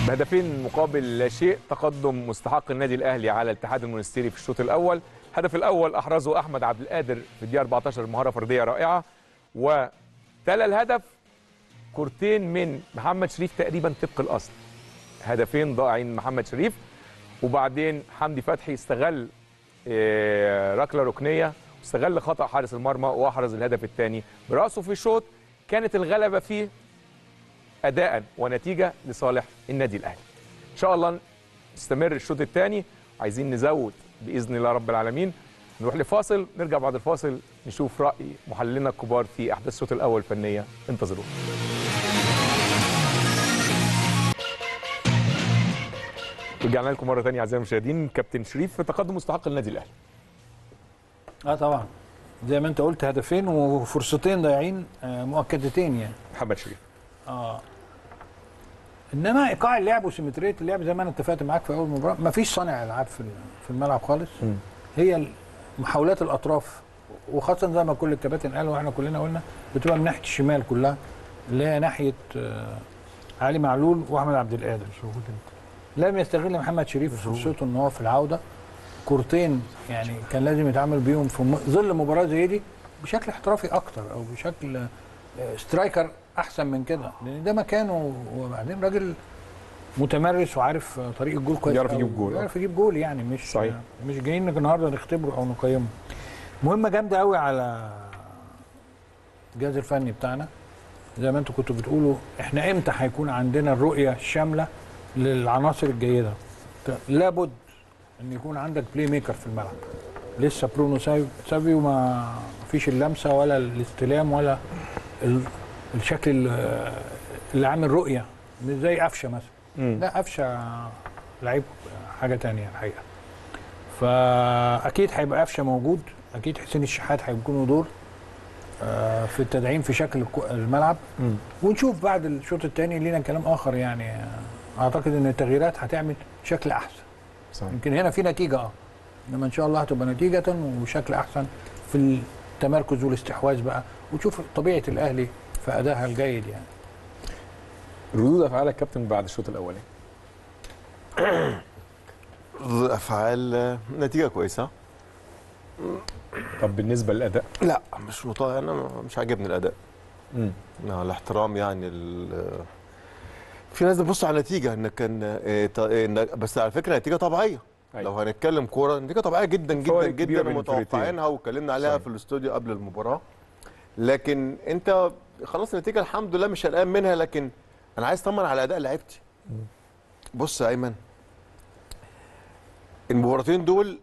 بهدفين مقابل لا شيء تقدم مستحق النادي الاهلي على الاتحاد المونستيري في الشوط الاول الهدف الاول احرزه احمد عبد القادر في الدقيقه 14 مهاره فرديه رائعه وتلا الهدف كورتين من محمد شريف تقريبا طبق الاصل هدفين ضائعين من محمد شريف وبعدين حمدي فتحي استغل آه، ركله ركنيه واستغل خطا حارس المرمى واحرز الهدف الثاني براسه في الشوط كانت الغلبه فيه اداء ونتيجه لصالح النادي الاهلي ان شاء الله نستمر الشوط الثاني عايزين نزود باذن الله رب العالمين نروح لفاصل نرجع بعد الفاصل نشوف راي محللنا الكبار في احداث الشوط الاول فنيه انتظرونا رجعنا لكم مره ثانيه اعزائي المشاهدين كابتن شريف في تقدم مستحق النادي الاهلي اه طبعا زي ما انت قلت هدفين وفرصتين ضايعين آه، مؤكدتين يعني محمد شريف اه انما ايقاع اللعب وسيمتريه اللعب زي ما انا اتفقت معاك في اول مباراه مفيش صانع العاب في في الملعب خالص مم. هي محاولات الاطراف وخاصه زي ما كل الكباتن قالوا واحنا كلنا قلنا بتبقى من ناحيه الشمال كلها اللي هي ناحيه آه، علي معلول واحمد عبد القادر لم يستغل محمد شريف فرصته ان هو في العوده كورتين يعني كان لازم يتعامل بيهم في م- ظل مباراه زي دي بشكل احترافي اكتر او بشكل آه، سترايكر احسن من كده لان ده مكانه وبعدين راجل متمرس وعارف آه، طريق الجول كويس يعرف أوي. يجيب جول، آه. يعرف يجيب جول يعني مش صحيح. آه، مش جايين النهارده نختبره او نقيمه مهمه جامده قوي على الجهاز الفني بتاعنا زي ما انتوا كنتوا بتقولوا احنا امتى هيكون عندنا الرؤيه الشامله للعناصر الجيده لابد ان يكون عندك بلاي ميكر في الملعب لسه برونو سايو- سافيو ما فيش اللمسه ولا الاستلام ولا ال- الشكل ال- اللي عامل رؤيه مش زي قفشه مثلا مم. لا قفشه لعيب حاجه تانية الحقيقه فاكيد هيبقى قفشه موجود اكيد حسين الشحات هيكون له دور آه، في التدعيم في شكل الكو- الملعب مم. ونشوف بعد الشوط الثاني لينا كلام اخر يعني آه، اعتقد ان التغييرات هتعمل شكل احسن صحيح. يمكن هنا في نتيجه اه انما ان شاء الله هتبقى نتيجه وشكل احسن في التمركز والاستحواذ بقى وتشوف طبيعه الاهلي في ادائها الجيد يعني ردود افعالك كابتن بعد الشوط الاولاني ردود افعال آه، نتيجه كويسه طب بالنسبه للاداء لا مش مطاع انا مش عاجبني الاداء مم. مع الاحترام يعني ال- في ناس بتبص على النتيجه ان كان آه، ط- آه، إن- بس على فكره نتيجه طبيعيه أيوة. لو هنتكلم كوره نتيجه طبيعيه جدا جدا فوارق كبيرة جدا بين ومتوقعينها واتكلمنا عليها صحيح. في الاستوديو قبل المباراه لكن انت خلاص النتيجه الحمد لله مش قلقان منها لكن انا عايز اطمن على اداء لعيبتي بص يا ايمن المباراتين دول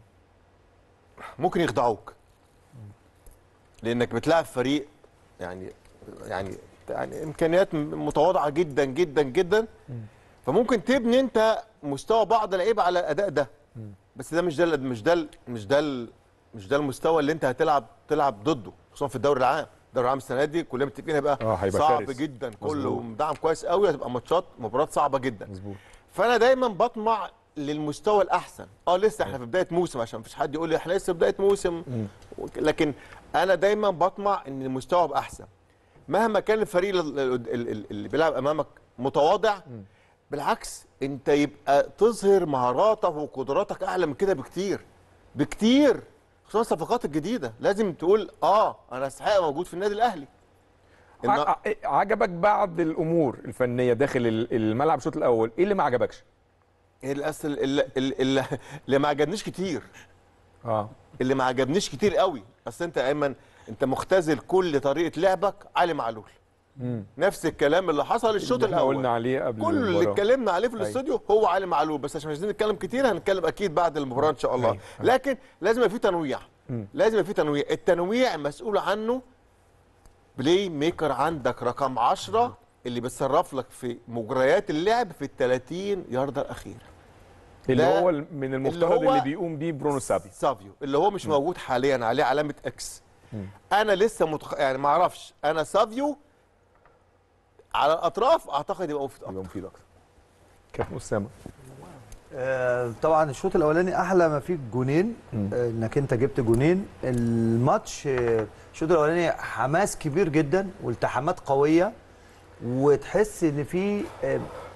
ممكن يخدعوك لانك بتلعب فريق يعني يعني يعني امكانيات م- متواضعه جدا جدا جدا فممكن تبني انت مستوى بعض اللعيبه على الاداء ده بس ده مش ده ال- مش ده ال- مش ده ال- مش ده المستوى اللي انت هتلعب تلعب ضده خصوصا في الدوري العام الدوري العام السنه دي كلنا متفقين هيبقى اه هيبقى صعب شرس. جدا كله مظبوط. مدعم كويس قوي هتبقى ماتشات مباريات صعبه جدا مظبوط فانا دايما بطمع للمستوى الاحسن اه لسه احنا في بدايه موسم عشان مفيش حد يقول لي احنا لسه في بدايه موسم وك- لكن انا دايما بطمع ان المستوى يبقى احسن مهما كان الفريق ال- ال- ال- اللي بيلعب امامك متواضع بالعكس انت يبقى تظهر مهاراتك وقدراتك اعلى من كده بكتير بكتير خصوصا الصفقات الجديده لازم تقول اه انا استحق أبقى موجود في النادي الاهلي إن- ع- ع- عجبك بعض الامور الفنيه داخل ال- الملعب الشوط الاول ايه اللي ما عجبكش الأصل اللي, اللي, اللي ما عجبنيش كتير اه اللي ما عجبنيش كتير قوي اصل انت يا ايمن انت مختزل كل طريقه لعبك علي معلول مم. نفس الكلام اللي حصل الشوط اللي احنا الاول قلنا عليه قبل كل اللي المباراة. اتكلمنا عليه في أيوة. الاستوديو هو علي معلول بس عشان مش عايزين نتكلم كتير هنتكلم اكيد بعد المباراه ان شاء الله أيوة. أيوة. لكن لازم يبقى في تنويع مم. لازم يبقى في تنويع التنويع مسؤول عنه بلاي ميكر عندك رقم 10 اللي بيتصرف لك في مجريات اللعب في ال 30 ياردة الاخيره اللي ده هو من المفترض اللي اللي, هو بيقوم بيه برونو سابي سافيو اللي هو مش موجود حاليا عليه علامه اكس انا لسه متخ... يعني ما اعرفش انا سافيو على الاطراف اعتقد يبقى مفيد يبقى اكتر مفيد اكتر كابتن اسامه آه، طبعا الشوط الاولاني احلى ما فيه جونين آه، انك انت جبت جونين الماتش آه، الشوط الاولاني حماس كبير جدا والتحامات قويه وتحس ان في آه،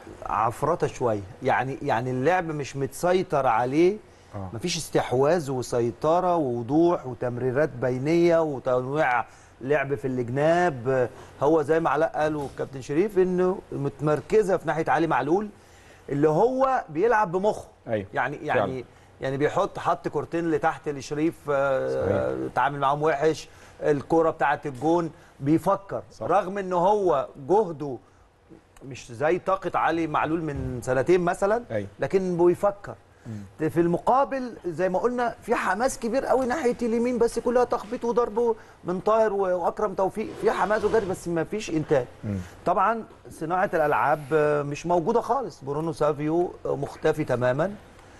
عفرطه شويه يعني يعني اللعب مش متسيطر عليه آه. مفيش استحواذ وسيطره ووضوح وتمريرات بينيه وتنويع لعب في الجناب هو زي ما علاء قال والكابتن شريف انه متمركزه في ناحيه علي معلول اللي هو بيلعب بمخه أيوة. يعني فعلا. يعني يعني بيحط حط كورتين لتحت لشريف آه، تعامل معاهم وحش الكرة بتاعه الجون بيفكر صح. رغم ان هو جهده مش زي طاقة علي معلول من سنتين مثلا أيوة. لكن بيفكر في المقابل زي ما قلنا في حماس كبير قوي ناحيه اليمين بس كلها تخبيط وضرب من طاهر واكرم توفيق في حماس وجري بس ما فيش انتاج طبعا صناعه الالعاب آه، مش موجوده خالص برونو سافيو آه، مختفي تماما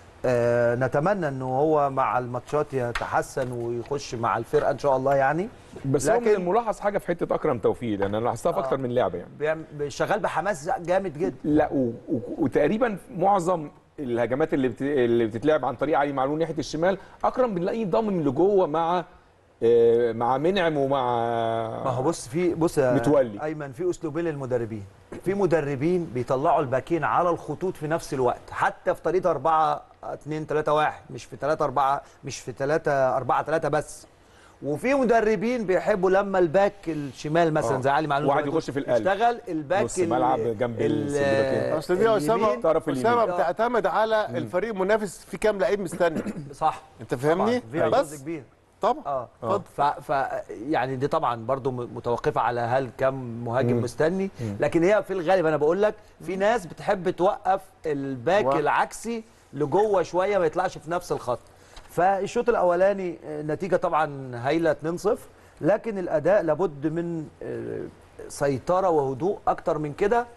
آه، نتمنى انه هو مع الماتشات يتحسن ويخش مع الفرقه ان شاء الله يعني بس هو من لكن- الملاحظ حاجه في حته اكرم توفيق لان انا لاحظتها في اكتر من لعبه يعني بيعمل- شغال بحماس جامد جدا لا و... و... وتقريبا معظم الهجمات اللي بت... اللي بتتلعب عن طريق علي معلول ناحيه الشمال اكرم بنلاقيه ضامن لجوه مع آه، مع منعم ومع ما هو بص في بص يا متولي. ايمن في اسلوبين للمدربين في مدربين بيطلعوا الباكين على الخطوط في نفس الوقت حتى في طريقه 4 2 3 1 مش في 3 4 مش في 3 4 3 بس وفي مدربين بيحبوا لما الباك الشمال مثلا آه. زي علي معلول وقعد دلوقتي يخش في القلب. يشتغل الباك نص ملعب جنب ال- السندباكين. اصل دي يا اسامه اليمين. طرف اسامه اليمين. بتعتمد على الفريق المنافس في كام لعيب مستني صح انت فاهمني طبعاً، فيها جزء بس كبير طبعا اه اتفضل. ف, ف يعني دي طبعا برضو م- متوقفه على هل كم مهاجم مستني لكن هي في الغالب انا بقول لك في ناس بتحب توقف الباك و- العكسي لجوه شويه ما يطلعش في نفس الخط فالشوط الاولاني آه، نتيجه طبعا هايله 2-0 لكن الاداء لابد من آه، سيطره وهدوء اكتر من كده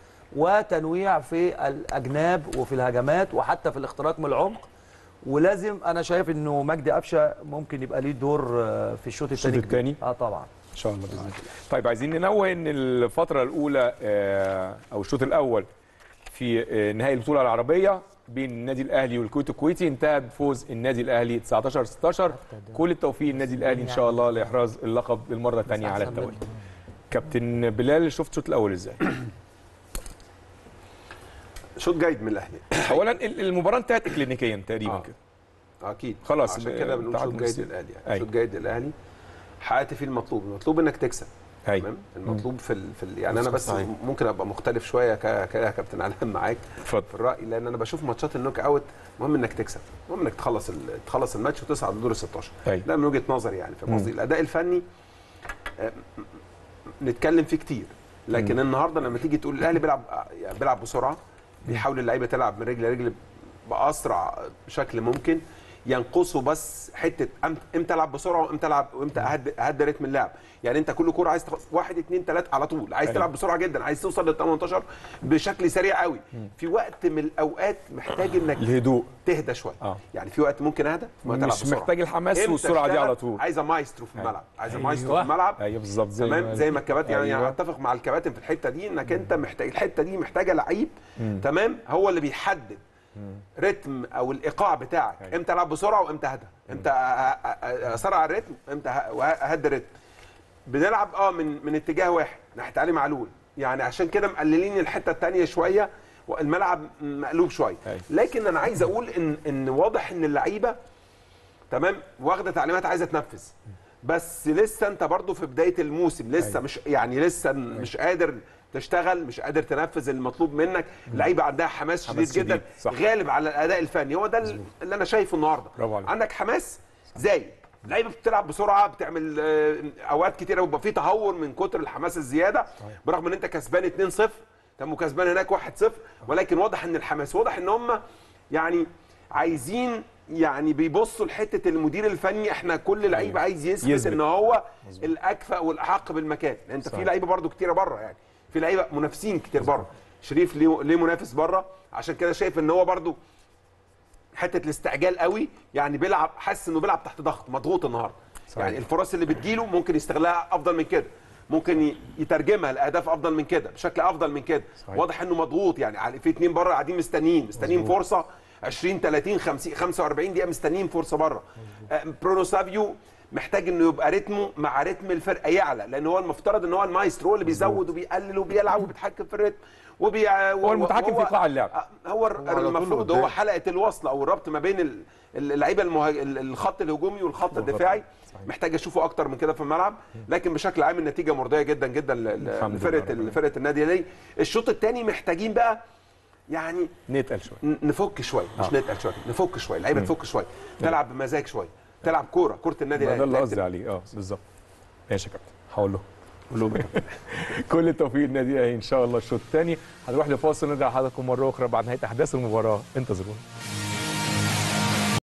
وتنويع في الاجناب وفي الهجمات وحتى في الاختراق من العمق ولازم انا شايف انه مجدي قفشه ممكن يبقى ليه دور آه، في الشوط الثاني الشوط التاني؟ اه طبعا ان شاء الله باذن الله طيب عايزين ننوه ان الفتره الاولى آه، او الشوط الاول في آه، نهائي البطوله العربيه بين النادي الاهلي والكويت الكويتي انتهى بفوز النادي الاهلي 19 16 كل التوفيق النادي الاهلي ان شاء الله لاحراز اللقب للمره الثانيه على التوالي كابتن بلال شفت الشوط الاول ازاي شوط جيد من الاهلي اولا ال- المباراه انتهت اكلينيكيا تقريبا آه. كده اكيد خلاص، عشان ب- كده بنقول تعادل شوط جيد مصري. للاهلي يعني أيوة. شوط جيد للاهلي حققت فيه المطلوب المطلوب انك تكسب ايوه تمام المطلوب في ال... في ال... يعني انا بس صحيح. ممكن ابقى مختلف شويه ك... ك- يا كابتن علام معاك اتفضل في الراي لان انا بشوف ماتشات النوك اوت مهم انك تكسب مهم انك تخلص ال... تخلص الماتش وتصعد لدور ال 16 أيوة. ده من وجهه نظري يعني فاهم قصدي الاداء الفني آه، م- م- نتكلم فيه كتير لكن النهارده لما تيجي تقول الاهلي بيلعب يعني بيلعب بسرعه بيحاول اللعيبه تلعب من رجل لرجل باسرع شكل ممكن ينقصوا بس حته أم- امتى العب بسرعه وامتى العب وامتى اهدي اهدي رتم اللعب يعني انت كل كوره عايز تخلص واحد اثنين ثلاثه على طول عايز أيوة. تلعب بسرعه جدا عايز توصل لل 18 بشكل سريع قوي في وقت من الاوقات محتاج انك الهدوء تهدى شويه آه. يعني في وقت ممكن اهدى في وقت العب مش بسرعه محتاج الحماس إمتى والسرعه دي اشتغل؟ على طول عايزه مايسترو في الملعب عايزه أيوة. مايسترو في الملعب ايوه بالظبط زي تمام ما- زي ما الكباتن يعني أيوة. يعني اتفق مع الكباتن في الحته دي انك انت محتاج الحته دي محتاجه لعيب تمام هو اللي بيحدد رتم او الايقاع بتاعك أيوة. امتى العب بسرعه وامتى اهدى امتى أ- أ- أ- اسرع الريتم امتى ه- اهدي الريتم بنلعب اه من من اتجاه واحد ناحيه علي معلول يعني عشان كده مقللين الحته الثانيه شويه والملعب مقلوب شويه أيوة. لكن انا عايز اقول ان ان واضح ان اللعيبه تمام واخده تعليمات عايزه تنفذ بس لسه انت برضو في بدايه الموسم لسه أيوة. مش يعني لسه مش قادر تشتغل مش قادر تنفذ المطلوب منك اللعيبه عندها حماس شديد حماس جدا شديد، صح. غالب على الاداء الفني هو ده اللي انا شايفه النهارده برافو عليك. عندك حماس زايد لعيبه بتلعب بسرعه بتعمل آه، اوقات كتيره بيبقى في تهور من كتر الحماس الزياده برغم ان انت كسبان 2-0 تم وكسبان هناك 1-0 ولكن واضح ان الحماس واضح ان هم يعني عايزين يعني بيبصوا لحته المدير الفني احنا كل لعيب أيوة. عايز يثبت, يثبت. ان هو الاكفأ والاحق بالمكان لان انت في صحيح. لعيبه برضو كتيره بره يعني في لعيبه منافسين كتير بره شريف ليه ليه منافس بره عشان كده شايف ان هو برضو حته الاستعجال قوي يعني بيلعب حاسس انه بيلعب تحت ضغط مضغوط النهارده صحيح. يعني الفرص اللي بتجيله ممكن يستغلها افضل من كده ممكن ي- يترجمها لاهداف افضل من كده بشكل افضل من كده صحيح. واضح انه مضغوط يعني على- في اتنين بره قاعدين مستنيين مستنيين فرصه 20 30 50 45 دقيقه مستنيين فرصه بره آه، برونو سافيو محتاج انه يبقى رتمه مع رتم الفرقه يعلى لان هو المفترض ان هو المايسترو اللي بيزود وبيقلل وبيلعب وبيتحكم في الريتم وبي هو المتحكم في قاع اللعب هو على طول المفروض قدام. هو حلقه الوصل او الربط ما بين ال- اللعيبه المهاج... الخط الهجومي والخط الدفاعي محتاج اشوفه اكتر من كده في الملعب لكن بشكل عام النتيجه مرضيه جدا جدا ل- ل- الحمد لله لفرقه رب العالمين. لفرقه النادي الاهلي الشوط الثاني محتاجين بقى يعني نتقل شويه ن- نفك شويه مش آه. نتقل شويه نفك شويه اللعيبه تفك شويه تلعب بمزاج شويه تلعب كوره كوره النادي ما ده اللي لعيبة قصدي عليه اه بالظبط ماشي يا كابتن هقول له قول له يا كابتن. كل التوفيق للنادي الاهلي ان شاء الله الشوط الثاني هنروح لفاصل نرجع لحضراتكم مره اخرى بعد نهايه احداث المباراه انتظرونا